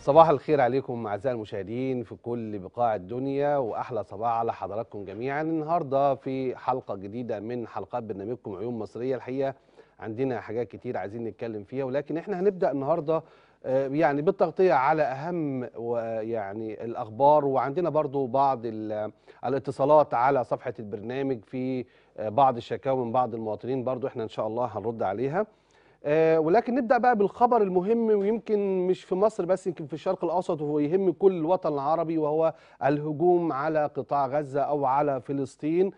صباح الخير عليكم اعزائي المشاهدين في كل بقاع الدنيا واحلى صباح على حضراتكم جميعا النهارده في حلقه جديده من حلقات برنامجكم عيون مصريه الحقيقه عندنا حاجات كتير عايزين نتكلم فيها ولكن احنا هنبدا النهارده آه، يعني بالتغطيه على اهم ويعني الاخبار وعندنا برضو بعض ال- الاتصالات على صفحه البرنامج في آه، بعض الشكاوى من بعض المواطنين برضو احنا ان شاء الله هنرد عليها آه، ولكن نبدا بقى بالخبر المهم ويمكن مش في مصر بس يمكن في الشرق الاوسط وهو يهم كل الوطن العربي وهو الهجوم على قطاع غزه او على فلسطين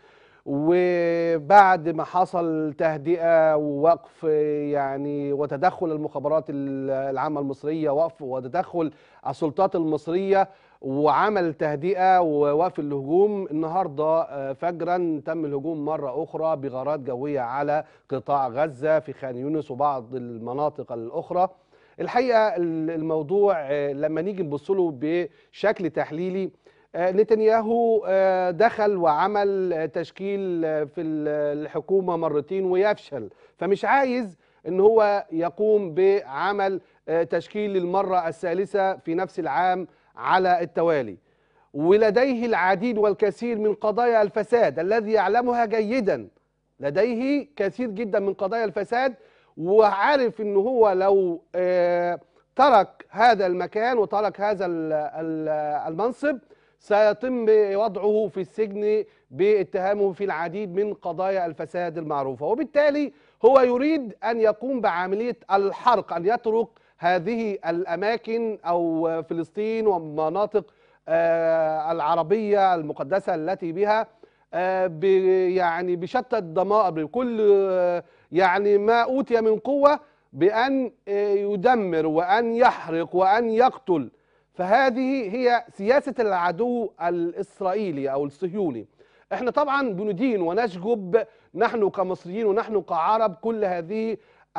وبعد ما حصل تهدئه ووقف يعني وتدخل المخابرات العامه المصريه وقف وتدخل السلطات المصريه وعمل تهدئه ووقف الهجوم النهارده آه، فجرا تم الهجوم مره اخرى بغارات جويه على قطاع غزه في خان يونس وبعض المناطق الاخرى الحقيقه ال- الموضوع آه، لما نيجي نبص له بشكل تحليلي آه، نتنياهو آه، دخل وعمل آه، تشكيل آه، في ال- الحكومه مرتين ويفشل فمش عايز ان هو يقوم بعمل آه، تشكيل للمره الثالثه في نفس العام على التوالي ولديه العديد والكثير من قضايا الفساد الذي يعلمها جيدا لديه كثير جدا من قضايا الفساد وعارف ان هو لو آه، ترك هذا المكان وترك هذا ال- ال- المنصب سيتم وضعه في السجن باتهامه في العديد من قضايا الفساد المعروفه وبالتالي هو يريد ان يقوم بعمليه الحرق ان يترك هذه الاماكن او فلسطين ومناطق آه، العربيه المقدسه التي بها آه، ب- يعني بشتى الضمائر بكل آه، يعني ما اوتي من قوه بان آه، يدمر وان يحرق وان يقتل فهذه هي سياسه العدو الاسرائيلي او الصهيوني احنا طبعا بندين ونشجب نحن كمصريين ونحن كعرب كل هذه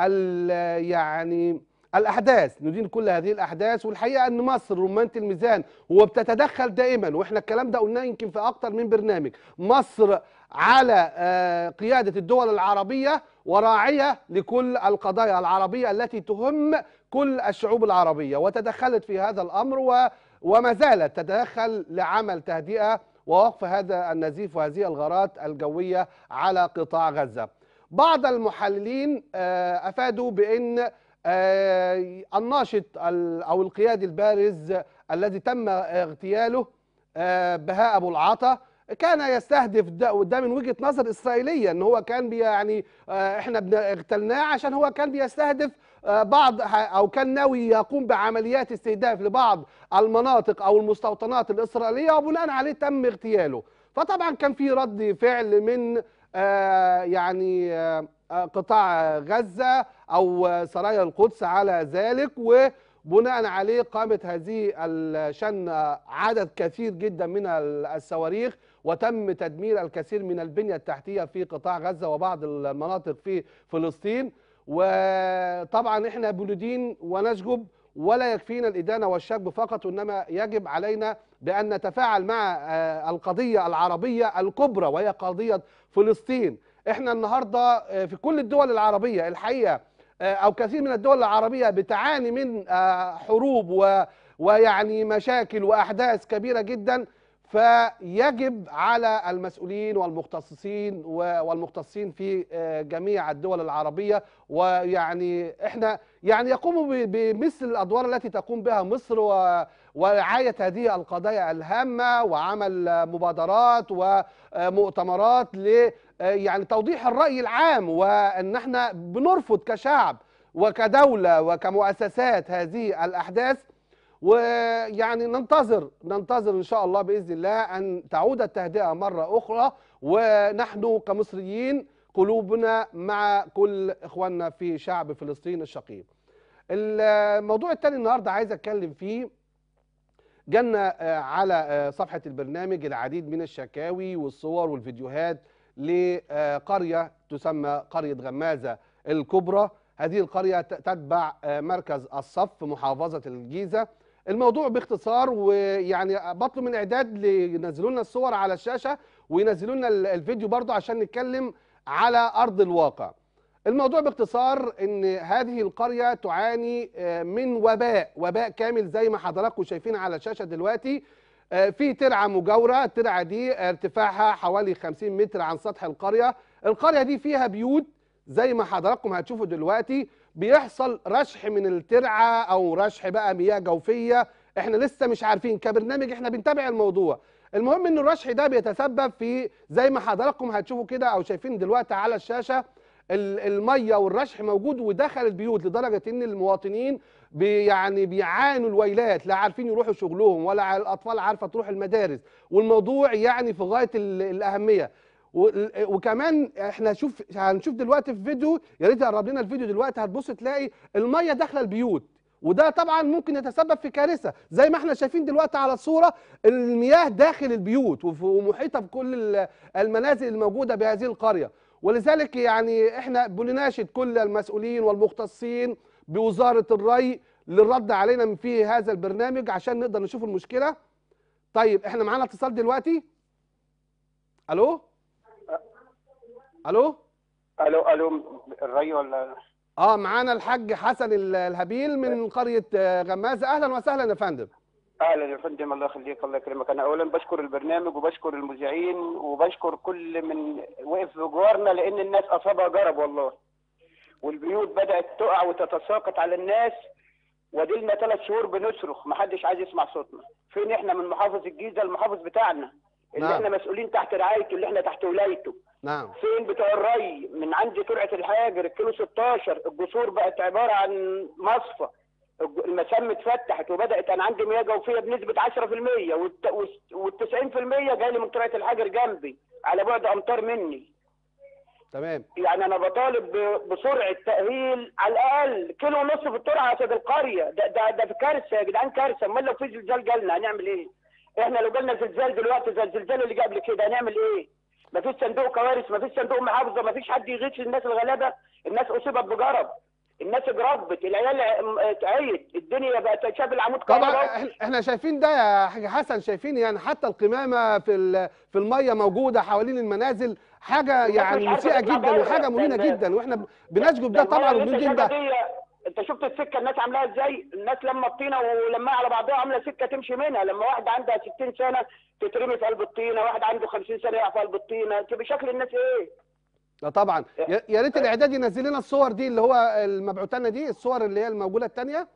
ال- يعني الاحداث ندين كل هذه الاحداث والحقيقه ان مصر رمانه الميزان وبتتدخل دائما واحنا الكلام ده قلناه يمكن في اكتر من برنامج مصر على آه، قياده الدول العربيه وراعيه لكل القضايا العربيه التي تهم كل الشعوب العربيه وتدخلت في هذا الامر و وما زالت تتدخل لعمل تهدئه ووقف هذا النزيف وهذه الغارات الجويه على قطاع غزه. بعض المحللين آه، افادوا بان آه، الناشط ال- او القيادي البارز الذي تم اغتياله آه، بهاء ابو العطا كان يستهدف ده وده من وجهه نظر اسرائيليه ان هو كان بي- يعني آه، احنا بن- اغتلناه عشان هو كان بيستهدف آه، بعض او كان ناوي يقوم بعمليات استهداف لبعض المناطق او المستوطنات الاسرائيليه وبناء عليه تم اغتياله فطبعا كان في رد فعل من آه، يعني آه، آه، قطاع غزه او آه، سرايا القدس على ذلك وبناء عليه قامت هذه الشن عدد كثير جدا من ال- الصواريخ وتم تدمير الكثير من البنيه التحتيه في قطاع غزه وبعض المناطق في فلسطين وطبعا احنا بندين ونشجب ولا يكفينا الإدانة والشجب فقط وإنما يجب علينا بأن نتفاعل مع آه، القضية العربية الكبرى وهي قضية فلسطين احنا النهاردة آه، في كل الدول العربية الحقيقة آه، أو كثير من الدول العربية بتعاني من آه، حروب و ويعني مشاكل وأحداث كبيرة جدا فيجب على المسؤولين والمختصين و- والمختصين في آه، جميع الدول العربية ويعني احنا يعني يقوموا ب- بمثل الادوار التي تقوم بها مصر و- ورعايه هذه القضايا الهامه وعمل آه، مبادرات ومؤتمرات ل آه، يعني توضيح الراي العام وان احنا بنرفض كشعب وكدوله وكمؤسسات هذه الاحداث ويعني ننتظر ننتظر ان شاء الله باذن الله ان تعود التهدئه مره اخرى ونحن كمصريين قلوبنا مع كل اخواننا في شعب فلسطين الشقيق. الموضوع الثاني النهارده عايز اتكلم فيه جالنا آه، على آه، صفحه البرنامج العديد من الشكاوي والصور والفيديوهات لقريه تسمى قريه غمازه الكبرى هذه القريه ت- تتبع آه، مركز الصف في محافظه الجيزه الموضوع باختصار ويعني بطلب من الاعداد ينزلوا لنا الصور على الشاشه وينزلوا لنا ال- الفيديو برضه عشان نتكلم على ارض الواقع الموضوع باختصار ان هذه القريه تعاني آه، من وباء وباء كامل زي ما حضراتكم شايفين على الشاشه دلوقتي آه، في ترعه مجاوره الترعه دي ارتفاعها حوالي 50 متر عن سطح القريه القريه دي فيها بيوت زي ما حضراتكم هتشوفوا دلوقتي بيحصل رشح من الترعه او رشح بقى مياه جوفيه احنا لسه مش عارفين كبرنامج احنا بنتابع الموضوع المهم ان الرشح ده بيتسبب في زي ما حضراتكم هتشوفوا كده او شايفين دلوقتي على الشاشه ال- الميه والرشح موجود ودخل البيوت لدرجه ان المواطنين بي يعني بيعانوا الويلات لا عارفين يروحوا شغلهم ولا الاطفال عارفه تروح المدارس والموضوع يعني في غايه ال- الاهميه وال- وكمان احنا شوف هنشوف دلوقتي في فيديو يا ريت يقرب لنا الفيديو دلوقتي هتبص تلاقي الميه داخله البيوت وده طبعا ممكن يتسبب في كارثه زي ما احنا شايفين دلوقتي على الصوره المياه داخل البيوت وف- ومحيطه بكل ال- المنازل الموجوده بهذه القريه ولذلك يعني احنا بنناشد كل المسؤولين والمختصين بوزاره الري للرد علينا من في هذا البرنامج عشان نقدر نشوف المشكله طيب احنا معانا اتصال دلوقتي الو الو الو الو الري ولا اه معانا الحاج حسن ال- الهبيل من قريه آه، غمازه اهلا وسهلا يا فندم اهلا يا فندم الله يخليك الله يكرمك انا اولا بشكر البرنامج وبشكر المذيعين وبشكر كل من وقف بجوارنا لان الناس اصابها جرب والله والبيوت بدات تقع وتتساقط على الناس وديلنا ثلاث شهور بنصرخ محدش عايز يسمع صوتنا فين احنا من محافظ الجيزه المحافظ بتاعنا اللي نعم. احنا مسؤولين تحت رعايته اللي احنا تحت ولايته نعم فين بتوع الري من عند ترعه الحاجر الكيلو 16 الجسور بقت عباره عن مصفى الج- المسام اتفتحت وبدات انا عندي مياه جوفيه بنسبه 10% وال 90% جاي لي من ترعه الحجر جنبي على بعد امتار مني تمام يعني انا بطالب ب- بسرعه تاهيل على الاقل كيلو ونص في الترعه يا سيد القريه ده ده ده في كارثه يا جدعان كارثه امال لو في زلزال جالنا هنعمل ايه؟ احنا لو جالنا زلزال دلوقتي زي الزلزال اللي جه قبل كده هنعمل ايه؟ مفيش صندوق كوارث مفيش صندوق محافظه مفيش حد يغيث الناس الغلابه الناس اصيبت بجرب الناس اتجربت العيال ع- اتعيت الدنيا بقت شاف العمود طبعا كهرباء إحنا- احنا شايفين ده يا حاج حسن شايفين يعني حتى القمامه في ال- في الميه موجوده حوالين المنازل حاجه الناس يعني مش عارفة مسيئه تطلع جدا بره. وحاجه مهينه ده- جدا واحنا بنشجب ده طبعا المية اللي وبندين انت ده شايفها دي انت شفت السكه الناس عاملاها ازاي؟ الناس لما الطينه ولما على بعضها عامله سكه تمشي منها لما واحده عندها 60 سنه تترمي في قلب الطينه، واحد عنده 50 سنه يقع في قلب الطينه، تبقى شكل الناس ايه؟ لا طبعا يا يا ريت الاعداد ينزل لنا الصور دي اللي هو المبعوثه لنا دي الصور اللي هي الموجوده الثانيه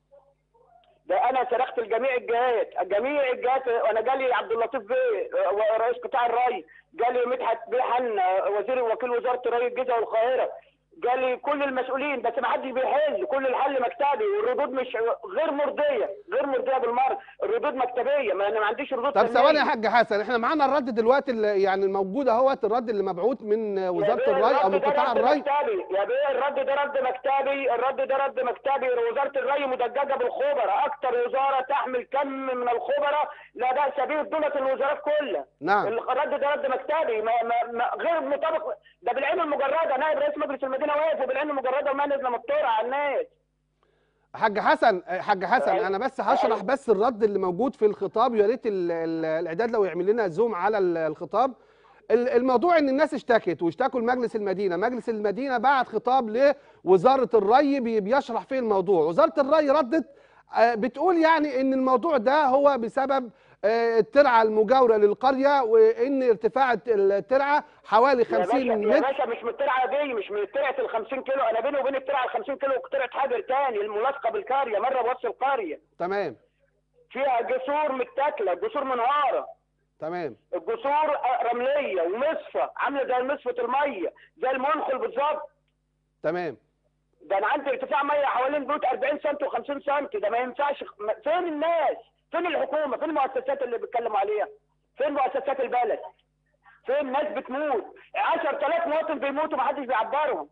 ده انا صرخت لجميع الجهات، جميع الجهات وانا جالي عبد اللطيف بيه اه، رئيس قطاع الري، جالي مدحت بيه حنا وزير وكيل وزاره الري الجيزه والقاهره، جالي كل المسؤولين بس ما حدش بيحل، كل الحل مكتبي والردود مش غير مرضيه، غير مرضيه بالمره، الردود مكتبيه ما انا ما عنديش ردود طب فنية. ثواني يا حاج حسن احنا معانا الرد دلوقتي اللي يعني الموجود اهوت الرد اللي مبعوث من يا وزاره بيه الري او من الرد ده قطاع رد الري مكتبي يا بيه الرد ده رد مكتبي الرد ده رد مكتبي وزاره الري مدججه بالخبراء اكتر وزاره تحمل كم من الخبراء لا باس به دولة الوزارات كلها نعم الرد ده رد مكتبي ما ما ما غير مطابق ده بالعين المجرده نائب رئيس مجلس المدينه واقف وبالعين المجرده وما نازله من الطرق على الناس حاج حسن حاج حسن أيوة. انا بس هشرح أيوة. بس الرد اللي موجود في الخطاب يا ريت ال- ال- الاعداد لو يعمل لنا زوم على ال- الخطاب ال- الموضوع ان الناس اشتكت واشتكوا لمجلس المدينه مجلس المدينه بعت خطاب لوزاره الري بي- بيشرح فيه الموضوع وزاره الري ردت آه، بتقول يعني ان الموضوع ده هو بسبب آه، الترعه المجاوره للقريه وان ارتفاع الترعه حوالي يا باشا 50 يا متر باشا مش من الترعه دي مش من ترعه ال 50 كيلو انا بيني وبين الترعه ال 50 كيلو ترعه حجر تاني الملاصقه بالقريه مره بوصل القريه تمام فيها جسور متاكله جسور منهاره تمام الجسور رمليه ومصفى عامله زي مصفى الميه زي المنخل بالظبط تمام ده انا عندي ارتفاع ميه حوالين بيوت 40 سم و50 سم ده ما ينفعش ما- فين الناس؟ فين الحكومه؟ فين المؤسسات اللي بيتكلموا عليها؟ فين مؤسسات البلد؟ فين ناس بتموت؟ 10000 مواطن بيموتوا ما حدش بيعبرهم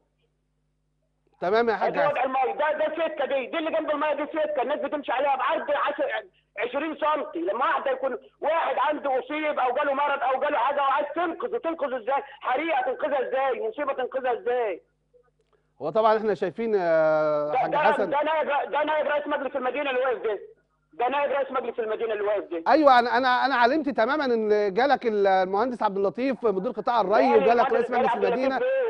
تمام يا حاج ده حسن وضع الميه ده ده سكه دي دي اللي جنب الميه دي سكه الناس بتمشي عليها بعرض 10 20 سم لما واحد يكون واحد عنده اصيب او جاله مرض او جاله حاجه وعايز تنقذه تنقذه ازاي؟ حريقه تنقذها ازاي؟ مصيبه تنقذها ازاي؟ وطبعا احنا شايفين يا ده حاج ده حسن ده نائب ده نائب رئيس مجلس المدينه اللي واقف ده ده نائب رئيس مجلس المدينه اللي واقف ده ايوه انا انا انا علمت تماما ان جالك المهندس عبد اللطيف مدير قطاع الري وجالك رئيس مجلس المدينه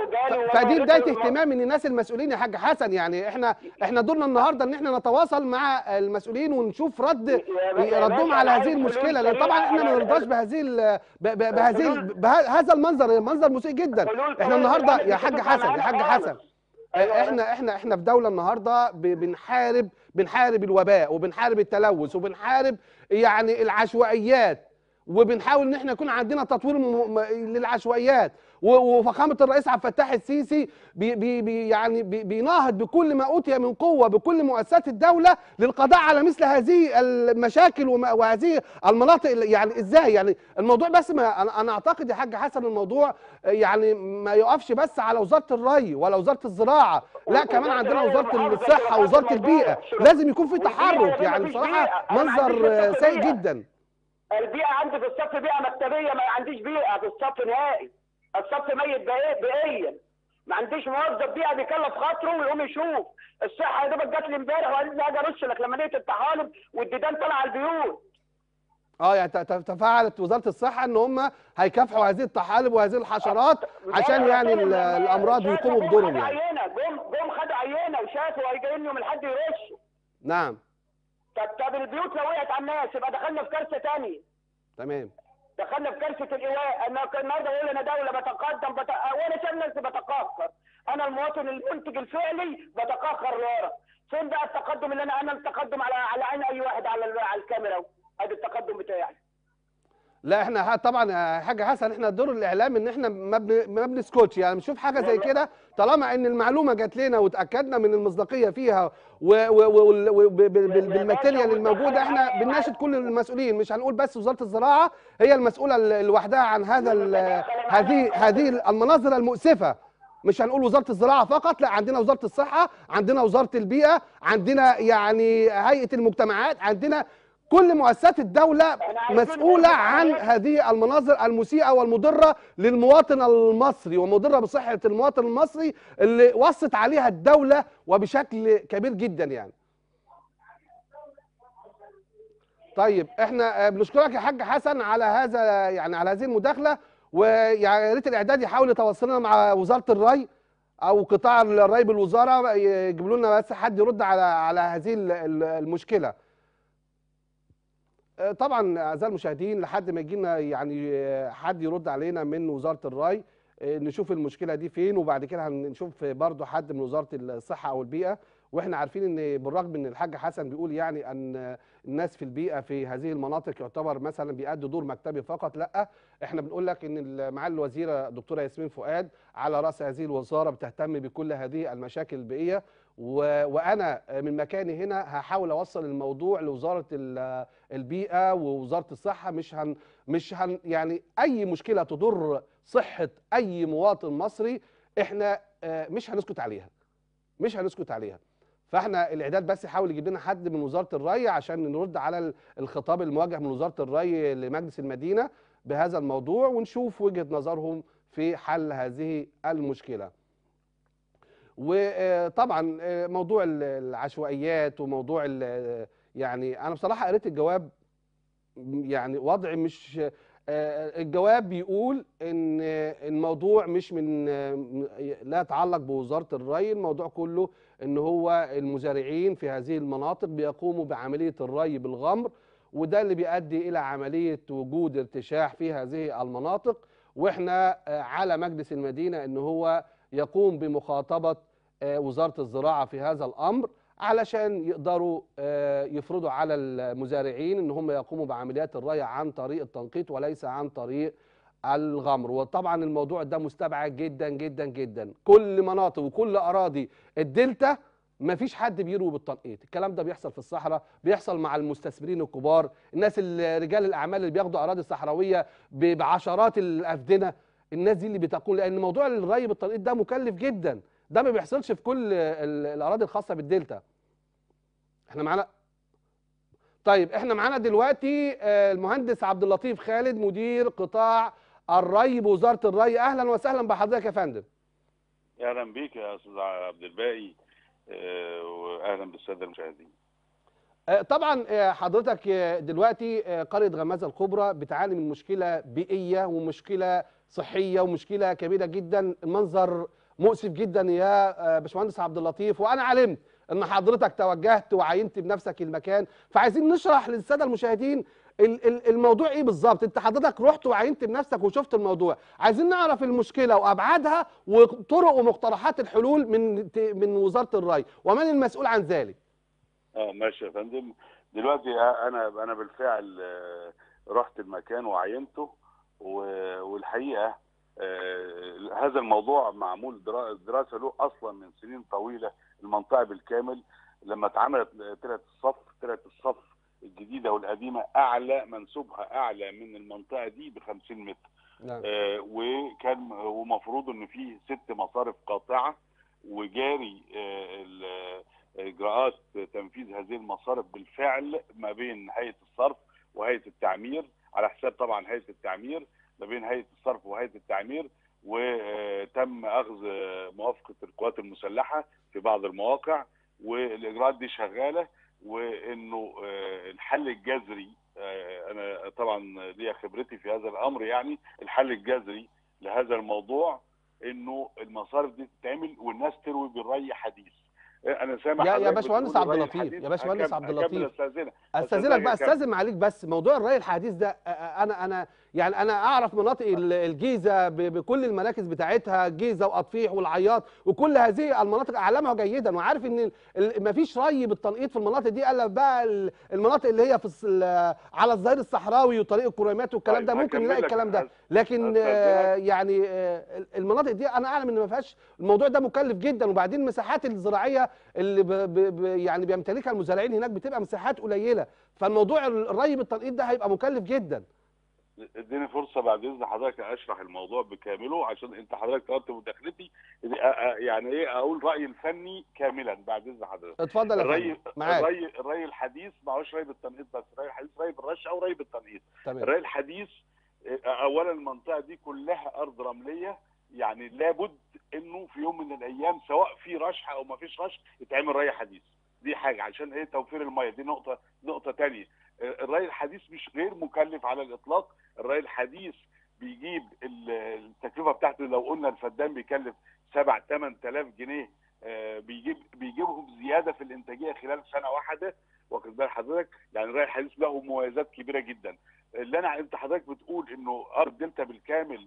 وجالي ف- فدي بدايه ووريته- اهتمام من الناس المسؤولين يا حاج حسن يعني احنا احنا دورنا النهارده ان احنا نتواصل مع المسؤولين ونشوف رد يا باشا- يا ردهم باشا على أنا هذه عايز المشكله حلول لان طبعا سريعة. احنا ما أنا- نرضاش بهذه ال- ب- ب- بهذه ال- حلول- بها- هذا المنظر منظر مسيء جدا حلول احنا سريعة النهارده بالعمل يا حاج مش حسن يا هتنفع حاج معانا حسن خالص. أيوة. احنا احنا احنا في دوله النهارده ب- بنحارب بنحارب الوباء وبنحارب التلوث وبنحارب يعني العشوائيات وبنحاول ان احنا يكون عندنا تطوير م- م- للعشوائيات و- وفخامه الرئيس عبد الفتاح السيسي بي بي بي يعني بي بيناهض بكل ما اوتي من قوه بكل مؤسسات الدوله للقضاء على مثل هذه المشاكل وما- وهذه المناطق اللي- يعني ازاي يعني الموضوع بس ما انا أنا اعتقد يا حاج حسن الموضوع يعني ما يقفش بس على وزاره الري ولا وزاره الزراعه لا كمان وزارة عندنا الري وزاره والمحافظة الصحه شركات وزاره الموضوع. البيئه شركات- لازم يكون في والبيئة تحرك يا يعني مفيش بصراحه بيئة. أنا ما عنديش منظر صف سيء بيئة. جدا البيئة عندي في الصف بيئة مكتبية ما عنديش بيئة في الصف نهائي الصف ميت بيئ- بيئيا ما عنديش موظف بيئة بيكلف خاطره ويقوم يشوف الصحة يا دوبك جات لي امبارح وقالت لي اجي ارش لك لما لقيت الطحالب والديدان طالعة على البيوت اه يعني ت- ت- تفاعلت وزاره الصحه ان هم هيكافحوا هذه الطحالب وهذه الحشرات عشان يعني ال- الامراض ويقوموا بدورهم يعني عينة جم جم خدوا عينة وشافوا هيجي لهم لحد يرش نعم طب طب البيوت لو وقعت على الناس يبقى دخلنا في كارثة تانية تمام دخلنا في كارثه الايواء انا كان النهارده يقول انا دوله بتقدم بت... وانا شايف نفسي بتقهقر انا المواطن المنتج الفعلي بتقهقر لورا فين بقى التقدم اللي انا انا التقدم على على عين اي واحد على ال- على الكاميرا ادي التقدم بتاعي لا احنا ح- طبعا يا حاج حسن احنا دور الاعلام ان احنا ما بن- ما بنسكتش يعني بنشوف حاجه زي والله. كده طالما ان المعلومه جات لنا وتاكدنا من المصداقيه فيها و- و- و- و- ب- ب- بال- بالماتيريال الموجوده احنا بنناشد كل المسؤولين مش هنقول بس وزاره الزراعه هي المسؤوله ال- لوحدها عن هذا ال- هذه هذه المناظر المؤسفه مش هنقول وزاره الزراعه فقط لا عندنا وزاره الصحه عندنا وزاره البيئه عندنا يعني هيئه المجتمعات عندنا كل مؤسسات الدوله إحنا عايزين مسؤوله نرجع عن عليها. هذه المناظر المسيئه والمضره للمواطن المصري ومضره بصحه المواطن المصري اللي وصت عليها الدوله وبشكل كبير جدا يعني. طيب احنا آه، بنشكرك يا حاج حسن على هذا يعني على هذه المداخله ويعني يا ريت الاعداد يحاول يتواصلنا مع وزاره الري او قطاع الري بالوزاره يجيبوا لنا بس حد يرد على على هذه ال- ال- المشكله. آه، طبعا اعزائي المشاهدين لحد ما يجي لنا يعني آه، حد يرد علينا من وزاره الري آه، نشوف المشكله دي فين وبعد كده هنشوف برضو حد من وزاره الصحه او البيئه واحنا عارفين ان بالرغم ان الحاج حسن بيقول يعني ان الناس في البيئه في هذه المناطق يعتبر مثلا بيأدوا دور مكتبي فقط لا احنا بنقول لك ان معالي الوزيره دكتوره ياسمين فؤاد على راس هذه الوزاره بتهتم بكل هذه المشاكل البيئيه و... وانا من مكاني هنا هحاول اوصل الموضوع لوزاره ال- البيئه ووزاره الصحه مش هن مش هن يعني اي مشكله تضر صحه اي مواطن مصري احنا آه، مش هنسكت عليها مش هنسكت عليها فاحنا الاعداد بس يحاول يجيب لنا حد من وزاره الري عشان نرد على ال- الخطاب الموجه من وزاره الري لمجلس المدينه بهذا الموضوع ونشوف وجهه نظرهم في حل هذه المشكله. وطبعا آه، موضوع ال- العشوائيات وموضوع ال- يعني انا بصراحه قريت الجواب يعني وضع مش آه، الجواب بيقول ان الموضوع مش من آه، لا يتعلق بوزاره الري الموضوع كله ان هو المزارعين في هذه المناطق بيقوموا بعمليه الري بالغمر وده اللي بيؤدي الى عمليه وجود ارتشاح في هذه المناطق واحنا آه، على مجلس المدينه ان هو يقوم بمخاطبه آه، وزاره الزراعه في هذا الامر علشان يقدروا آه، يفرضوا على المزارعين ان هم يقوموا بعمليات الري عن طريق التنقيط وليس عن طريق الغمر وطبعا الموضوع ده مستبعد جدا جدا جدا كل مناطق وكل اراضي الدلتا ما فيش حد بيروي بالتنقيط الكلام ده بيحصل في الصحراء بيحصل مع المستثمرين الكبار الناس اللي- رجال الاعمال اللي بياخدوا اراضي صحراويه ب- بعشرات الافدنه الناس دي اللي بتقول لان موضوع الري بالتنقيط ده مكلف جدا ده ما بيحصلش في كل ال- الاراضي الخاصه بالدلتا احنا معانا طيب احنا معانا دلوقتي آه، المهندس عبد اللطيف خالد مدير قطاع الري بوزاره الري اهلا وسهلا بحضرتك يا فندم اهلا بيك يا استاذ عبد الباقي آه، واهلا بالساده المشاهدين آه، طبعا آه، حضرتك آه، دلوقتي آه، قريه غمازه الكبرى بتعاني من مشكله بيئيه ومشكله صحيه ومشكله كبيره جدا المنظر مؤسف جدا يا آه، باشمهندس عبد اللطيف وانا علمت ان حضرتك توجهت وعينت بنفسك المكان فعايزين نشرح للساده المشاهدين ال- ال- الموضوع ايه بالظبط انت حضرتك رحت وعينت بنفسك وشفت الموضوع عايزين نعرف المشكله وابعادها وطرق ومقترحات الحلول من ت- من وزاره الري ومن المسؤول عن ذلك اه ماشي يا فندم دلوقتي انا انا بالفعل آه، رحت المكان وعينته و- والحقيقه آه، هذا الموضوع معمول درا- دراسه له اصلا من سنين طويله المنطقه بالكامل لما اتعملت طلعت الصف طلعت الصف الجديده والقديمه اعلى منسوبها اعلى من المنطقه دي ب 50 متر نعم آه، وكان ومفروض ان في ست مصارف قاطعه وجاري آه، ال- اجراءات تنفيذ هذه المصارف بالفعل ما بين هيئه الصرف وهيئه التعمير على حساب طبعا هيئه التعمير ما بين هيئه الصرف وهيئه التعمير وتم اخذ آه، موافقه القوات المسلحه في بعض المواقع والاجراءات دي شغاله وانه آه، الحل الجذري آه، انا طبعا ليا خبرتي في هذا الامر يعني الحل الجذري لهذا الموضوع انه المصارف دي تتعمل والناس تروي بالري حديث انا سامع يا- يا حضرتك باشمهندس بتقول عبد الري اللطيف، الحديث. يا باشمهندس هكمل- عبد هكمل اللطيف. استاذنك استاذنك بقى أكمل. استاذن عليك بس موضوع الري الحديث ده آه، آه، انا انا يعني انا اعرف مناطق ال- الجيزه ب- بكل المراكز بتاعتها الجيزه واطفيح والعياط وكل هذه المناطق اعلمها جيدا وعارف ان ما فيش ري بالتنقيط في المناطق دي الا بقى ال- المناطق اللي هي في الس- ال- على الظهير الصحراوي وطريق الكريمات والكلام طيب، ده ممكن هكمل نلاقي لك الكلام ده أس- لكن أستاذنك. آه، يعني آه، المناطق دي انا اعلم ان ما فيهاش الموضوع ده مكلف جدا وبعدين المساحات الزراعيه اللي ب ب ب يعني بيمتلكها المزارعين هناك بتبقى مساحات قليله فالموضوع الري بالتنقيط ده هيبقى مكلف جدا اديني فرصه بعد اذن حضرتك اشرح الموضوع بكامله عشان انت حضرتك طلبت مداخلتي أ- أ- يعني ايه اقول رايي الفني كاملا بعد اذن حضرتك اتفضل يا الري فندم معاك الري الري الحديث ما هوش ري بالتنقيط بس الري الحديث ري بالرش او ري بالتنقيط تمام الري الحديث آه، اولا المنطقه دي كلها ارض رمليه يعني لابد انه في يوم من الايام سواء في رشح او ما فيش رشح يتعمل ري حديث دي حاجه عشان ايه توفير الميه دي نقطه نقطه ثانيه الري الحديث مش غير مكلف على الاطلاق الري الحديث بيجيب ال- التكلفه بتاعته لو قلنا الفدان بيكلف 7 8000 جنيه آه، بيجيب بيجيبهم زياده في الانتاجيه خلال سنه واحده واخد بال حضرتك يعني الري الحديث له مميزات كبيره جدا اللي انا انت حضرتك بتقول انه ارض دلتا بالكامل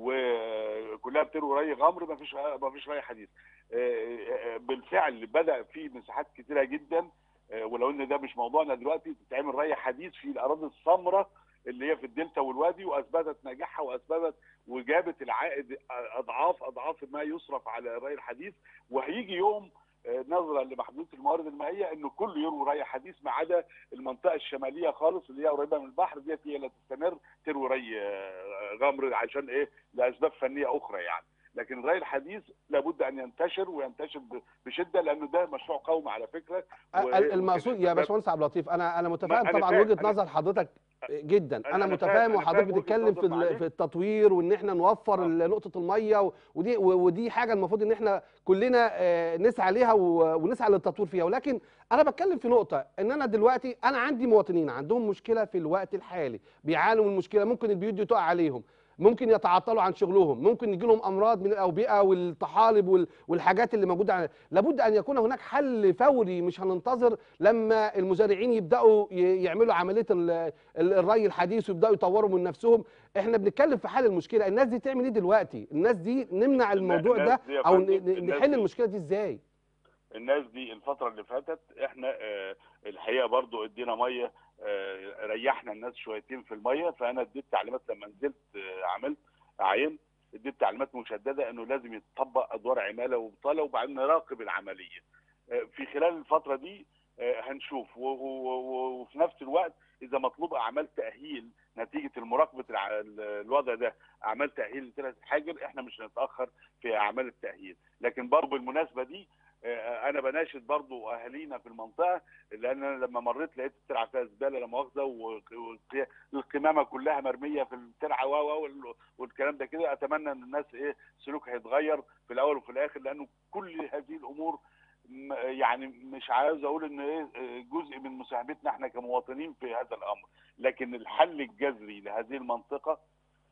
وكلها بتروي ري غمر ما فيش ما فيش ري حديث آه، آه، بالفعل بدا في مساحات كتيره جدا آه، ولو ان ده مش موضوعنا دلوقتي تتعمل ري حديث في الاراضي السمراء اللي هي في الدلتا والوادي واثبتت نجاحها واثبتت وجابت العائد اضعاف اضعاف ما يصرف على الري الحديث وهيجي يوم آه، نظرا لمحدوديه الموارد المائيه انه كل يروي ري حديث ما عدا المنطقه الشماليه خالص اللي هي قريبه من البحر ديت هي اللي تستمر تروي ري آه، غمر عشان ايه؟ لاسباب فنيه اخرى يعني. لكن الري الحديث لابد ان ينتشر وينتشر ب- بشده لانه ده مشروع قومي على فكره و- ال- المقصود يا وكده- باشمهندس عبد اللطيف انا انا متفاهم أنا طبعا فاهم، وجهه أنا- نظر حضرتك جدا أنا- انا أنا متفاهم فاهم، أنا وحضرتك فاهم وجهة بتتكلم في نظر ال- معلش. في التطوير وان احنا نوفر آه. ال- نقطه الميه و- ودي و- ودي حاجه المفروض ان احنا كلنا آه، نسعى ليها و- ونسعى للتطوير فيها ولكن انا بتكلم في نقطه ان انا دلوقتي انا عندي مواطنين عندهم مشكله في الوقت الحالي بيعانوا من مشكله ممكن البيوت دي تقع عليهم ممكن يتعطلوا عن شغلهم ممكن يجي لهم امراض من الاوبئه والطحالب وال- والحاجات اللي موجوده على- لابد ان يكون هناك حل فوري مش هننتظر لما المزارعين يبداوا ي- يعملوا عمليه ال- ال- الري الحديث ويبداوا يطوروا من نفسهم احنا بنتكلم في حل المشكله الناس دي تعمل ايه دلوقتي الناس دي نمنع الموضوع الناس ده دي يا او ن- فندم، ن- الناس نحل دي- المشكله دي ازاي الناس دي الفترة اللي فاتت احنا اه الحقيقة برضو ادينا مية اه ريحنا الناس شويتين في المية فانا اديت تعليمات لما نزلت اه عملت عين اديت تعليمات مشددة انه لازم يتطبق ادوار عمالة وبطالة وبعدين نراقب العملية اه في خلال الفترة دي اه هنشوف و- و- و- وفي نفس الوقت اذا مطلوب اعمال تأهيل نتيجة المراقبة الع- الوضع ده اعمال تأهيل لثلاث حاجر احنا مش هنتأخر في اعمال التأهيل لكن برضو بالمناسبة دي آه، انا بناشد برضو اهالينا في المنطقه لان انا لما مريت لقيت الترعه فيها زباله لا مؤاخذه والقمامه كلها مرميه في الترعه و و وال- والكلام ده كده اتمنى ان الناس ايه سلوكها يتغير في الاول وفي الاخر لانه كل هذه الامور م- يعني مش عاوز اقول ان ايه آه، جزء من مساهمتنا احنا كمواطنين في هذا الامر لكن الحل الجذري لهذه المنطقه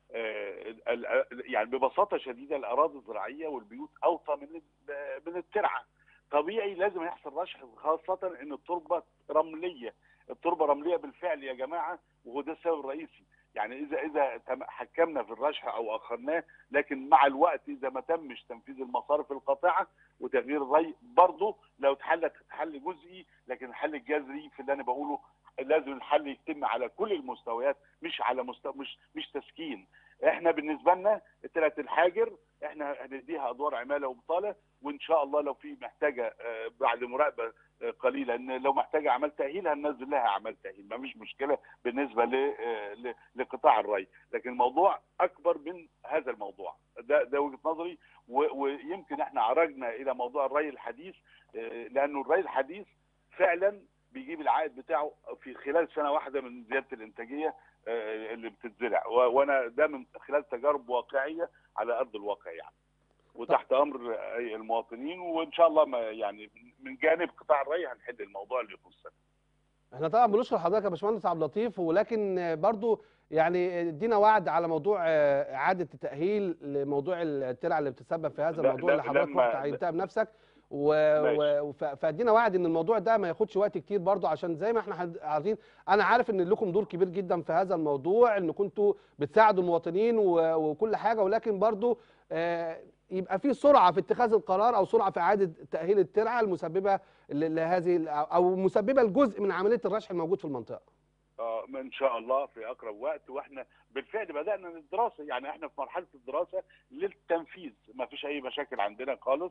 آه، ال- ال- يعني ببساطه شديده الاراضي الزراعيه والبيوت اوطى من ال- من الترعه طبيعي لازم يحصل رشح خاصه ان التربه رمليه التربه رمليه بالفعل يا جماعه وهو ده السبب الرئيسي يعني اذا اذا تم- حكمنا في الرشح او اخرناه لكن مع الوقت اذا ما تمش تنفيذ المصارف القاطعه وتغيير الري برضه لو اتحلت حل جزئي لكن الحل الجذري في اللي انا بقوله لازم الحل يتم على كل المستويات مش على مستوى مش مش تسكين احنا بالنسبه لنا تلة الحاجر احنا هنديها ادوار عماله وبطاله وان شاء الله لو في محتاجه آه، بعد مراقبه آه، قليله ان لو محتاجه اعمال تاهيل هننزل لها اعمال تاهيل ما فيش مشكله بالنسبه ل- آه، ل- لقطاع الري لكن الموضوع اكبر من هذا الموضوع ده ده وجهه نظري و- ويمكن احنا عرجنا الى موضوع الري الحديث آه، لانه الري الحديث فعلا بيجيب العائد بتاعه في خلال سنه واحده من زياده الانتاجيه آه، اللي بتتزرع و- وانا ده من خلال تجارب واقعيه على ارض الواقع يعني وتحت امر أي المواطنين وان شاء الله ما يعني من جانب قطاع الري هنحل الموضوع اللي يخصنا احنا طبعا بنشكر حضرتك يا باشمهندس عبد اللطيف ولكن آه، برضو يعني ادينا وعد على موضوع آه، اعاده التاهيل لموضوع الترع اللي بتسبب في هذا لا- الموضوع لا- اللي حضرتك لما- رحت عينتها بنفسك و... ماشي. و... ف- فادينا وعد ان الموضوع ده ما ياخدش وقت كتير برضو عشان زي ما احنا حد- عارفين انا عارف ان لكم دور كبير جدا في هذا الموضوع ان كنتوا بتساعدوا المواطنين و... وكل حاجه ولكن برضو آه، يبقى في سرعه في اتخاذ القرار او سرعه في اعاده تاهيل الترعه المسببه ل- لهذه او مسببه لجزء من عمليه الرشح الموجود في المنطقه آه، ان شاء الله في اقرب وقت واحنا بالفعل بدانا الدراسه يعني احنا في مرحله الدراسه للتنفيذ ما فيش اي مشاكل عندنا خالص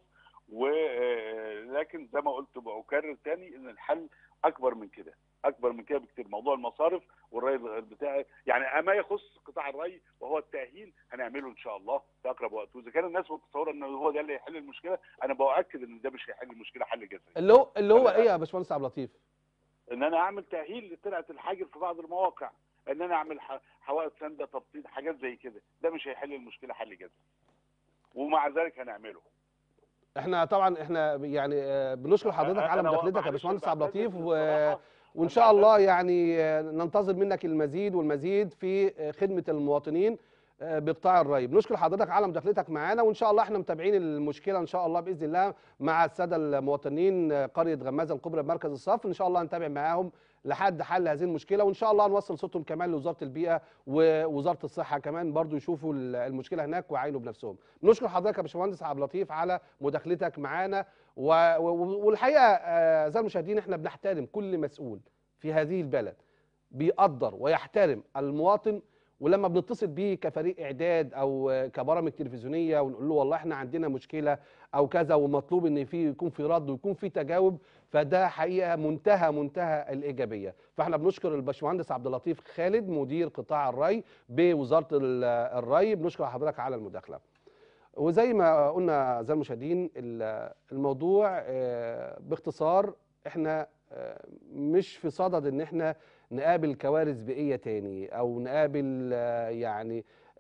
ولكن زي ما قلت بكرر تاني ان الحل اكبر من كده اكبر من كده بكتير موضوع المصارف والري بتاعي يعني ما يخص قطاع الري وهو التاهيل هنعمله ان شاء الله في اقرب وقت واذا كان الناس متصوره ان هو ده اللي هيحل المشكله انا باكد ان ده مش هيحل المشكله حل جذري اللي هو اللي هو أنا- ايه يا باشمهندس عبد اللطيف ان انا اعمل تاهيل لترعه الحاجر في بعض المواقع ان انا اعمل ح- حوائط سنده تبطيط حاجات زي كده ده مش هيحل المشكله حل جذري ومع ذلك هنعمله احنا طبعا احنا يعني آه، بنشكر حضرتك على أنا مداخلتك يا معلش باشمهندس عبد بعتذر اللطيف و... بصراحة. وان شاء الله يعني آه، ننتظر منك المزيد والمزيد في آه، خدمه المواطنين آه، بقطاع الري بنشكر حضرتك على مداخلتك معانا وان شاء الله احنا متابعين المشكله ان شاء الله باذن الله مع الساده المواطنين آه، قريه غمازه الكبرى بمركز الصف ان شاء الله نتابع معاهم لحد حل هذه المشكله وان شاء الله نوصل صوتهم كمان لوزاره البيئه ووزاره الصحه كمان برضو يشوفوا المشكله هناك ويعاينوا بنفسهم بنشكر حضرتك يا باشمهندس عبد اللطيف على مداخلتك معانا و- و- والحقيقه آه، اعزائي المشاهدين احنا بنحترم كل مسؤول في هذه البلد بيقدر ويحترم المواطن ولما بنتصل بيه كفريق اعداد او آه، كبرامج تلفزيونيه ونقول له والله احنا عندنا مشكله او كذا ومطلوب ان في يكون في رد ويكون في تجاوب فده حقيقه منتهى منتهى الايجابيه فاحنا بنشكر الباشمهندس عبد اللطيف خالد مدير قطاع الري بوزاره ال- الري بنشكر حضرتك على المداخله وزي ما قلنا اعزائي المشاهدين ال- الموضوع آه، باختصار احنا آه، مش في صدد ان احنا نقابل كوارث بيئيه تاني او نقابل آه، يعني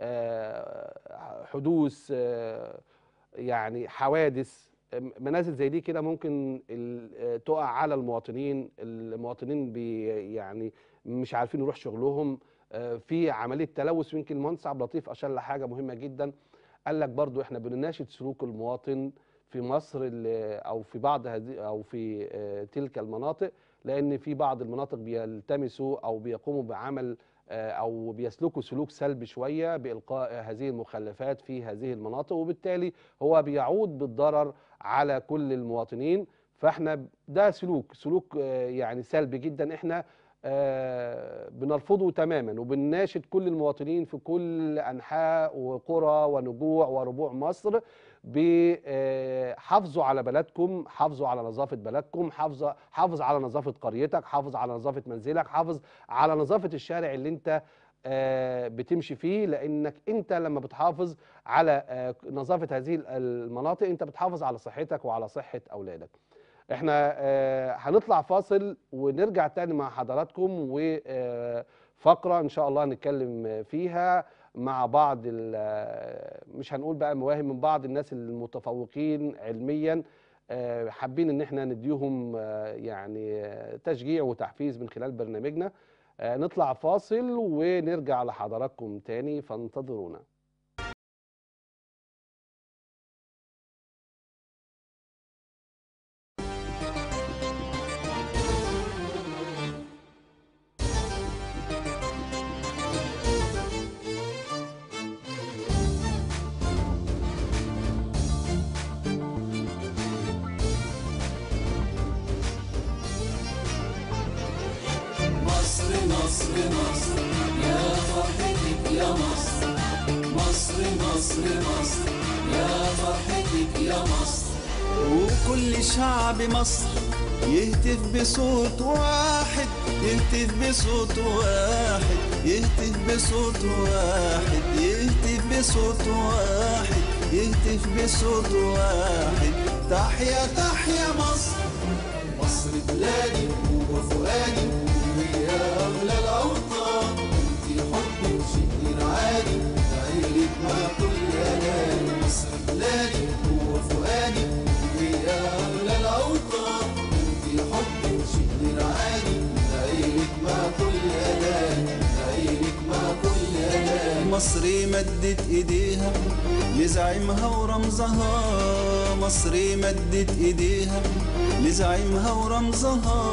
آه، حدوث آه، يعني حوادث منازل زي دي كده ممكن ال- آه، تقع على المواطنين المواطنين بي يعني مش عارفين يروح شغلهم آه، في عمليه تلوث يمكن المهندس عبد اللطيف اشار لحاجه مهمه جدا قال لك برضو احنا بنناشد سلوك المواطن في مصر اللي- او في بعض هذه او في آه، تلك المناطق لان في بعض المناطق بيلتمسوا او بيقوموا بعمل آه، او بيسلكوا سلوك سلبي شويه بالقاء هذه المخلفات في هذه المناطق وبالتالي هو بيعود بالضرر على كل المواطنين فاحنا ده سلوك سلوك آه، يعني سلبي جدا احنا آه، بنرفضه تماما وبنناشد كل المواطنين في كل انحاء وقرى ونجوع وربوع مصر بحافظوا على بلدكم حافظوا على نظافه بلدكم حافظ حافظ على نظافه قريتك حافظ على نظافه منزلك حافظ على نظافه الشارع اللي انت آه، بتمشي فيه لانك انت لما بتحافظ على آه، نظافه هذه المناطق انت بتحافظ على صحتك وعلى صحه اولادك احنا آه، هنطلع فاصل ونرجع تاني مع حضراتكم وفقره ان شاء الله نتكلم فيها مع بعض ال- مش هنقول بقى مواهب من بعض الناس المتفوقين علميا آه، حابين ان احنا نديهم آه، يعني آه، تشجيع وتحفيز من خلال برنامجنا آه، نطلع فاصل ونرجع لحضراتكم تاني فانتظرونا مصر مصر مصر يا فرحتك يا مصر مصر مصر مصر يا فرحتك يا مصر وكل شعب مصر يهتف بصوت واحد يهتف بصوت واحد يهتف بصوت واحد يهتف بصوت واحد يهتف بصوت واحد تحيا تحيا مصر مصر بلادي وفؤادي وهي أغلى الأوطان انت حبك شيء غير عادي عيلك مع كل أناني مصر بلادي وفؤادي وهي أغلى الأوطان انت حبك شيء غير عادي عيلك مع كل أناني عيلك مع كل أناني مصر مدت ايديها لزعيمها ورمزها مصر مدت ايديها لزعيمها ورمزها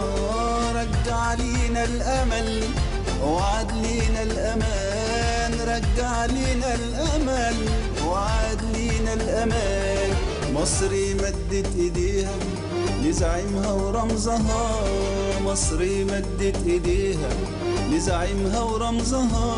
رجع لينا الامل وعد لينا الامان رجع لينا الامل وعد لينا الامان مصر مدت ايديها لزعيمها ورمزها مصر مدت ايديها لزعيمها ورمزها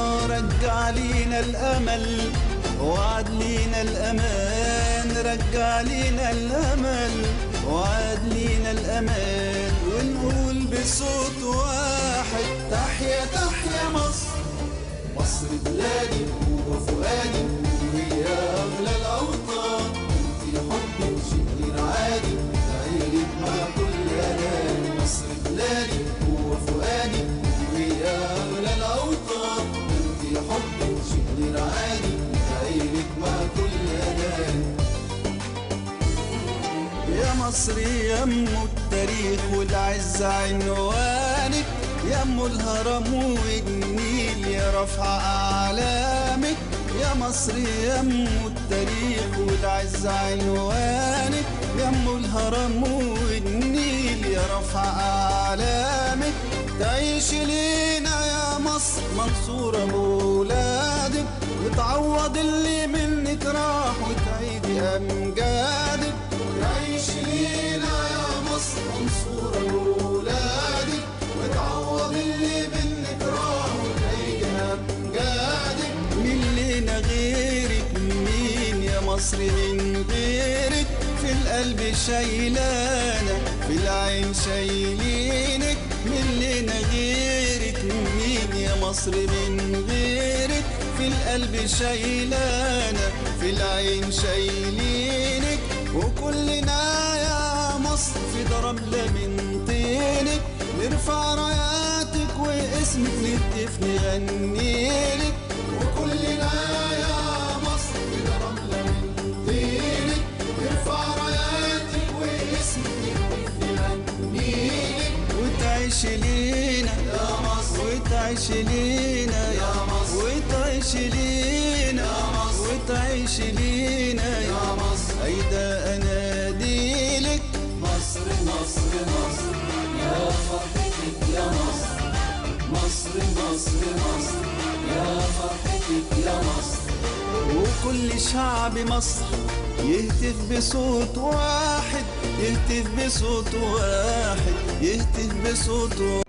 رجع لينا الامل وعد لينا الامان رجع لينا الامل وعد لينا الامان ونقول بصوت واحد تحيا تحيا مصر مصر بلادي وفؤادي وهي أغلى الأوطان انت حبك شيء غير عادي عيلك مع كل أناني مصر بلادي وفؤادي وهي أغلى الأوطان انت حبك شيء غير عادي عيلك مع كل أناني يا مصر يا ام التاريخ والعز عنوانك يا ام الهرم والنيل يا رفع اعلامك يا مصر يا ام التاريخ والعز عنوانك يا ام الهرم والنيل يا رفع اعلامك تعيش لينا يا مصر منصورة بولادك وتعوض اللي منك راح وتعيد امجادك تعيش لينا يا مصر منصورة بولادك وتعوض اللي منك راح وتعيد أمجادك مين لينا غيرك مين يا مصر من غيرك في القلب شايلانا في العين شايلينك مين لينا غيرك مين يا مصر من غيرك في القلب شايلانا في العين شايلينك وكلنا يا مصر في ضربلة من طينك نرفع راياتك واسمك نهتف نغنيلك وكلنا يا مصر في رملة من طينك نرفع راياتك واسمك نغنيلك وتعيش لينا يا مصر وتعيش لينا يا مصر وتعيش لينا يا مصر وتعيش لينا يا مصر هيدا اناديلك مصر مصر مصر يا فرحتك يا مصر مصر مصر مصر يا فرحتك يا مصر وكل شعب مصر يهتف بصوت واحد يهتف بصوت واحد يهتف بصوت واحد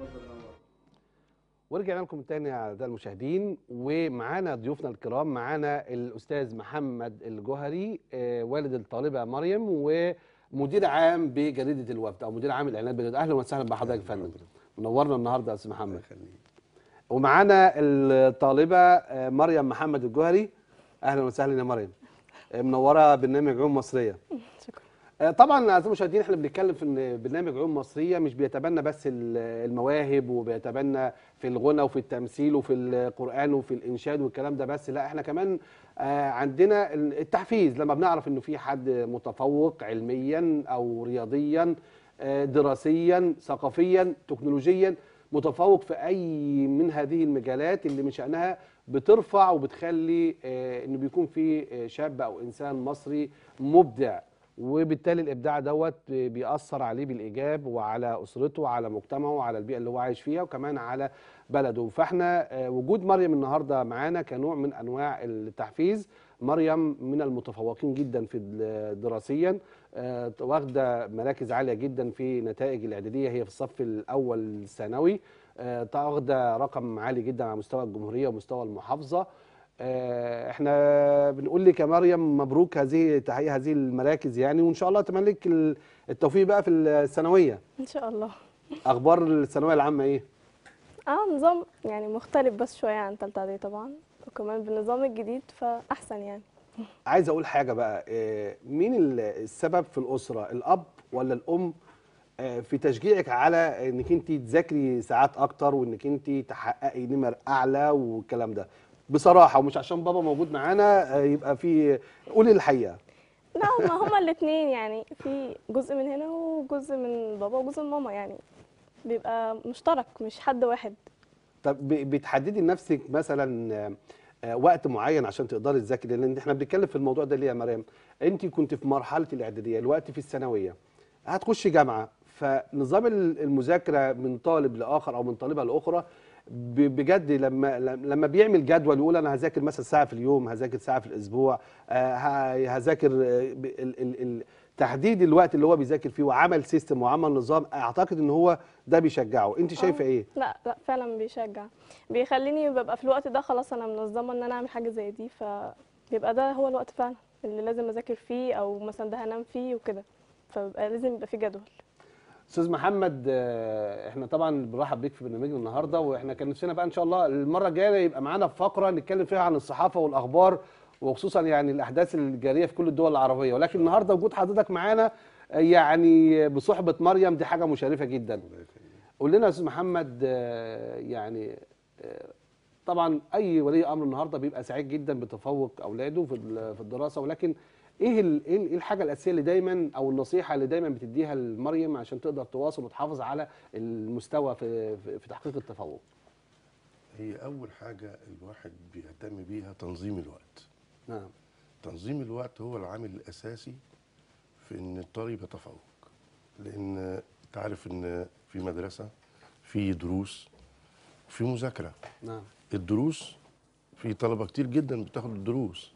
ورجعنا لكم تاني اعزائي المشاهدين ومعانا ضيوفنا الكرام معانا الاستاذ محمد الجوهري آه، والد الطالبه مريم ومدير عام بجريده الوفد او مدير عام الاعلانات بجريده اهلا وسهلا بحضرتك يا فندم منورنا النهارده يا استاذ محمد ومعانا الطالبه آه، مريم محمد الجوهري اهلا وسهلا يا مريم آه، منوره برنامج عيون مصريه آه، طبعا اعزائي المشاهدين احنا بنتكلم في ان برنامج عيون مصريه مش بيتبنى بس ال- المواهب وبيتبنى في الغنى وفي التمثيل وفي القران وفي الانشاد والكلام ده بس لا احنا كمان آه، عندنا التحفيز لما بنعرف انه في حد متفوق علميا او رياضيا آه، دراسيا ثقافيا تكنولوجيا متفوق في اي من هذه المجالات اللي من شانها بترفع وبتخلي آه، انه بيكون في آه، شاب او انسان مصري مبدع وبالتالي الابداع دوت بيأثر عليه بالايجاب وعلى اسرته وعلى مجتمعه وعلى البيئه اللي هو عايش فيها وكمان على بلده فاحنا آه، وجود مريم النهارده معانا كنوع من انواع التحفيز مريم من المتفوقين جدا في ال- دراسيا آه، واخده مراكز عاليه جدا في نتائج الاعداديه هي في الصف الاول ثانوي آه، واخده رقم عالي جدا على مستوى الجمهوريه ومستوى المحافظه آه، احنا بنقول لك يا مريم مبروك هذه تحقيق هذه المراكز يعني وان شاء الله اتمنى لك ال- التوفيق بقى في الثانويه ان شاء الله اخبار الثانويه العامه ايه اه نظام يعني مختلف بس شويه عن تالتة اعدادي طبعا وكمان بالنظام الجديد فاحسن يعني عايز اقول حاجه بقى آه، مين ال- السبب في الاسره الاب ولا الام آه، في تشجيعك على انك انت تذاكري ساعات اكتر وانك انت تحققي نمر اعلى والكلام ده بصراحه ومش عشان بابا موجود معانا آه، يبقى في قولي الحقيقه لا هما هما الاثنين يعني في جزء من هنا وجزء من بابا وجزء من ماما يعني بيبقى مشترك مش حد واحد طب ب- بتحددي لنفسك مثلا آه، آه، وقت معين عشان تقدري تذاكري لان احنا بنتكلم في الموضوع ده ليه يا مريم انت كنت في مرحله الاعداديه الوقت في الثانويه هتخشي جامعه فنظام ال- المذاكره من طالب لاخر او من طالبه لاخرى ب- بجد لما لما بيعمل جدول يقول انا هذاكر مثلا ساعه في اليوم هذاكر ساعه في الاسبوع آه، ه- هذاكر آه، ب- ال- ال- ال- تحديد الوقت اللي هو بيذاكر فيه وعمل سيستم وعمل نظام اعتقد ان هو ده بيشجعه انت شايفه آه. ايه لا لا فعلا بيشجع بيخليني ببقى في الوقت ده خلاص انا منظمه ان انا اعمل حاجه زي دي فبيبقى ده هو الوقت فعلا اللي لازم اذاكر فيه او مثلا ده هنام فيه وكده فبيبقى لازم يبقى في جدول استاذ محمد آه، احنا طبعا بنرحب بيك في برنامجنا النهارده واحنا كان نفسنا بقى ان شاء الله المره الجايه يبقى معانا في فقره نتكلم فيها عن الصحافه والاخبار وخصوصا يعني الاحداث الجاريه في كل الدول العربيه ولكن النهارده وجود حضرتك معانا آه، يعني بصحبه مريم دي حاجه مشرفه جدا قول لنا يا استاذ محمد آه، يعني آه، طبعا اي ولي امر النهارده بيبقى سعيد جدا بتفوق اولاده في ال- في الدراسه ولكن ايه ال- ايه ال- إيه الحاجه الاساسيه اللي دايما او النصيحه اللي دايما بتديها لمريم عشان تقدر تواصل وتحافظ على المستوى في في, في تحقيق التفوق هي أول حاجة الواحد بيهتم بيها تنظيم الوقت نعم تنظيم الوقت هو العامل الأساسي في إن الطالب يتفوق لأن تعرف إن في مدرسة في دروس في مذاكرة نعم الدروس في طلبة كتير جدا بتاخد الدروس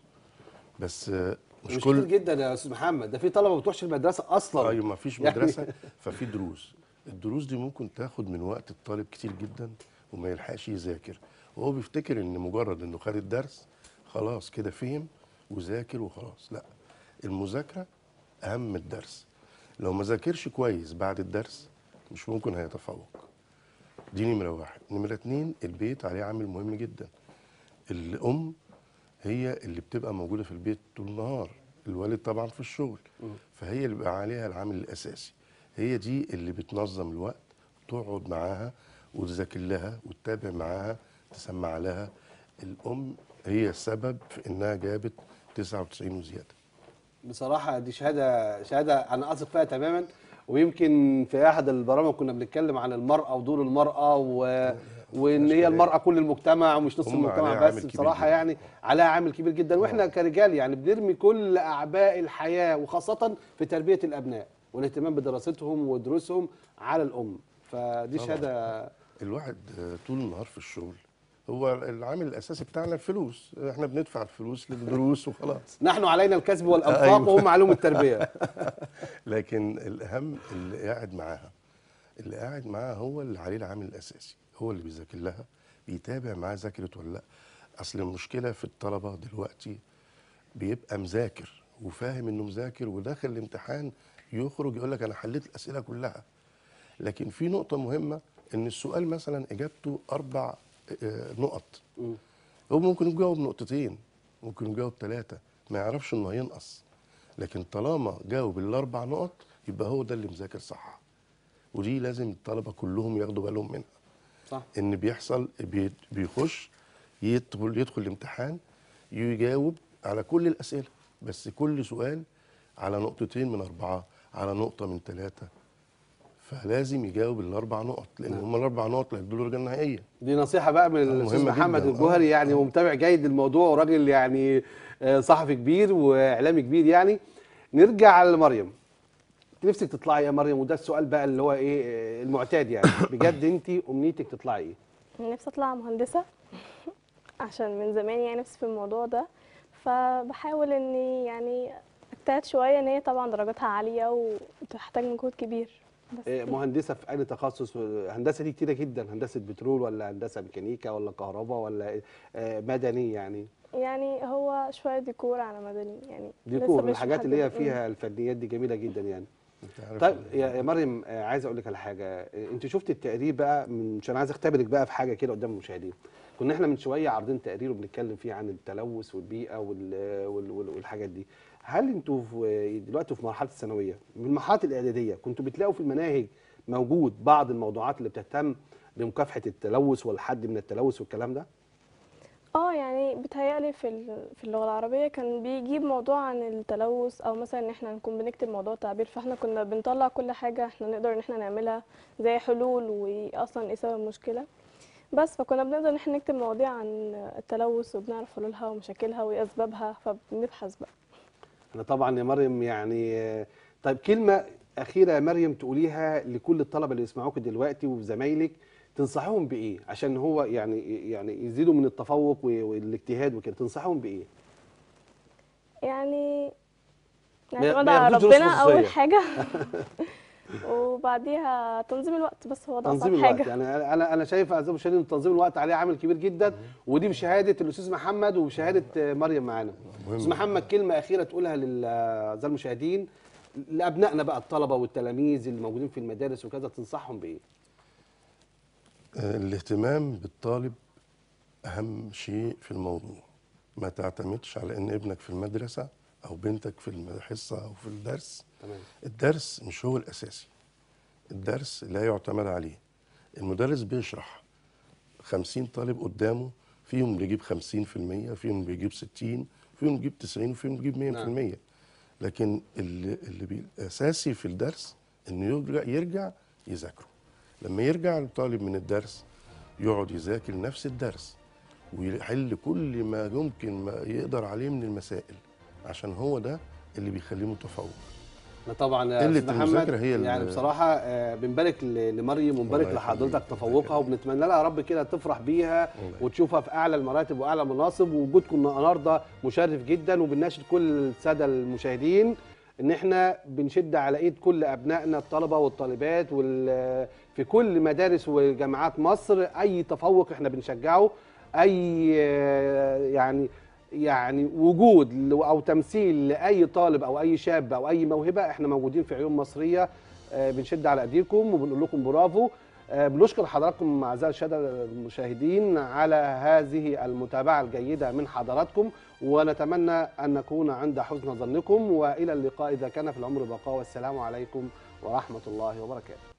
بس آه، مش, مش كتير كل جدا يا استاذ محمد ده في طلبه ما بتروحش المدرسه اصلا ايوه ما فيش يعني- مدرسه ففي دروس الدروس دي ممكن تاخد من وقت الطالب كتير جدا وما يلحقش يذاكر وهو بيفتكر ان مجرد انه خد الدرس خلاص كده فهم وذاكر وخلاص لا المذاكره اهم من الدرس لو ما ذاكرش كويس بعد الدرس مش ممكن هيتفوق دي نمره واحد نمره اتنين البيت عليه عامل مهم جدا الام هي اللي بتبقى موجوده في البيت طول النهار الوالد طبعا في الشغل فهي اللي بيبقى عليها العامل الاساسي هي دي اللي بتنظم الوقت تقعد معاها وتذاكر لها وتتابع معاها تسمع لها الام هي السبب في انها جابت 99 وزياده بصراحة دي شهادة شهادة أنا أثق فيها تماما ويمكن في أحد البرامج كنا بنتكلم عن المرأة ودور المرأة و... وإن هي المرأة كل المجتمع ومش نص هم المجتمع عليها بس عامل كبير بصراحة جدا. يعني عليها عامل كبير جدا وإحنا كرجال يعني بنرمي كل أعباء الحياة وخاصة في تربية الأبناء والاهتمام بدراستهم ودروسهم على الأم فدي طبعاً. شهادة الواحد آه، طول النهار في الشغل هو العامل الاساسي بتاعنا الفلوس احنا بندفع الفلوس للدروس وخلاص نحن علينا الكسب والأنفاق أيوة. وهم علوم التربية لكن الاهم اللي قاعد معاها اللي قاعد معاها هو اللي عليه العامل الاساسي هو اللي بيذاكر لها بيتابع معاها ذاكرت ولا لا اصل المشكله في الطلبه دلوقتي بيبقى مذاكر وفاهم انه مذاكر وداخل الامتحان يخرج يقول لك انا حليت الاسئله كلها لكن في نقطه مهمه ان السؤال مثلا اجابته اربع آه، نقط هو ممكن يجاوب نقطتين ممكن يجاوب ثلاثه ما يعرفش انه هينقص لكن طالما جاوب الاربع نقط يبقى هو ده اللي مذاكر صح ودي لازم الطلبه كلهم ياخدوا بالهم منها صح ان بيحصل بي- بيخش يدخل يدخل الامتحان يجاوب على كل الاسئله بس كل سؤال على نقطتين من اربعه على نقطه من ثلاثه فلازم يجاوب الاربع نقط لان نعم. هم الاربع نقط اللي هيدوا له درجه نهائيه دي نصيحة بقى من الأستاذ مهمة محمد جداً. الجوهري يعني هو متابع جيد للموضوع وراجل يعني آه، صحفي كبير وإعلامي كبير يعني نرجع لمريم نفسك تطلعي يا مريم وده السؤال بقى اللي هو إيه آه، المعتاد يعني بجد أنت أمنيتك تطلعي إيه؟ نفسي اطلع مهندسة عشان من زمان يعني نفسي في الموضوع ده فبحاول اني يعني اجتهد شوية ان هي طبعا درجاتها عالية وتحتاج مجهود كبير بس آه، مهندسة في أي تخصص هندسة دي كتيرة جدا هندسة بترول ولا هندسة ميكانيكا ولا كهرباء ولا آه، مدني يعني يعني هو شوية ديكور على مدني يعني لسه ديكور مش الحاجات اللي هي محددة. فيها الفنيات دي جميلة جدا يعني انت عارف طيب ال- يا يا مريم آه، عايز اقول لك على حاجه آه، انت شفت التقرير بقى من عشان عايز اختبرك بقى في حاجه كده قدام المشاهدين كنا احنا من شويه عارضين تقرير وبنتكلم فيه عن التلوث والبيئه وال- وال- وال- والحاجات دي هل انتوا في دلوقتي في مرحله الثانويه من المرحله الاعداديه كنتوا بتلاقوا في المناهج موجود بعض الموضوعات اللي بتهتم بمكافحه التلوث والحد من التلوث والكلام ده اه يعني بيتهيألي في ال- في اللغة العربية كان بيجيب موضوع عن التلوث او مثلا ان احنا نكون بنكتب موضوع تعبير فاحنا كنا بنطلع كل حاجة احنا نقدر ان احنا نعملها زي حلول واصلا ايه سبب المشكلة بس فكنا بنقدر ان احنا نكتب مواضيع عن التلوث وبنعرف حلولها ومشاكلها وايه اسبابها فبنبحث بقى انا طبعا يا مريم يعني آه، طيب كلمه اخيره يا مريم تقوليها لكل الطلبه اللي يسمعوك دلوقتي وزمايلك تنصحهم بايه عشان هو يعني يعني يزيدوا من التفوق و- والاجتهاد وكده تنصحهم بايه يعني ما نعتمد ما على ياخدوش دروس ربنا اول خصوصية. حاجة وبعديها تنظيم الوقت بس هو ده تنظيم اصعب الوقت حاجة يعني انا انا شايف اعزائي المشاهدين إن تنظيم الوقت عليه عامل كبير جدا ودي بشهاده الاستاذ محمد وبشهاده آه، مريم معانا مهم. استاذ محمد كلمه اخيره تقولها للاعزائي المشاهدين لابنائنا بقى الطلبه والتلاميذ اللي موجودين في المدارس وكذا تنصحهم بايه آه، الاهتمام بالطالب اهم شيء في الموضوع ما تعتمدش على ان ابنك في المدرسه او بنتك في الحصه او في الدرس تمام الدرس مش هو الاساسي الدرس لا يعتمد عليه المدرس بيشرح خمسين طالب قدامه فيهم بيجيب خمسين في المية فيهم بيجيب ستين فيهم بيجيب تسعين وفيهم بيجيب مية في المية لكن اللي, اللي بي- الأساسي في الدرس إنه يرجع, يرجع يذاكره لما يرجع الطالب من الدرس يقعد يذاكر نفس الدرس ويحل كل ما يمكن ما يقدر عليه من المسائل عشان هو ده اللي بيخليه متفوق أنا طبعا يا قلة أستاذ محمد المذاكرة هي ال- يعني بصراحه آه، بنبارك ل- لمريم ونبارك الله لحضرتك يخليك. تفوقها وبنتمنى لها يا رب كده تفرح بيها الله وتشوفها في اعلى المراتب واعلى المناصب ووجودكم النهارده مشرف جدا وبنناشد كل الساده المشاهدين ان احنا بنشد على ايد كل ابنائنا الطلبه والطالبات وال في كل مدارس وجامعات مصر اي تفوق احنا بنشجعه اي آه، يعني يعني وجود ل- او تمثيل لاي طالب او اي شاب او اي موهبه احنا موجودين في عيون مصريه آه، بنشد على ايديكم وبنقول لكم برافو آه، بنشكر حضراتكم اعزائي الساده المشاهدين على هذه المتابعه الجيده من حضراتكم ونتمنى ان نكون عند حسن ظنكم والى اللقاء اذا كان في العمر بقاء والسلام عليكم ورحمه الله وبركاته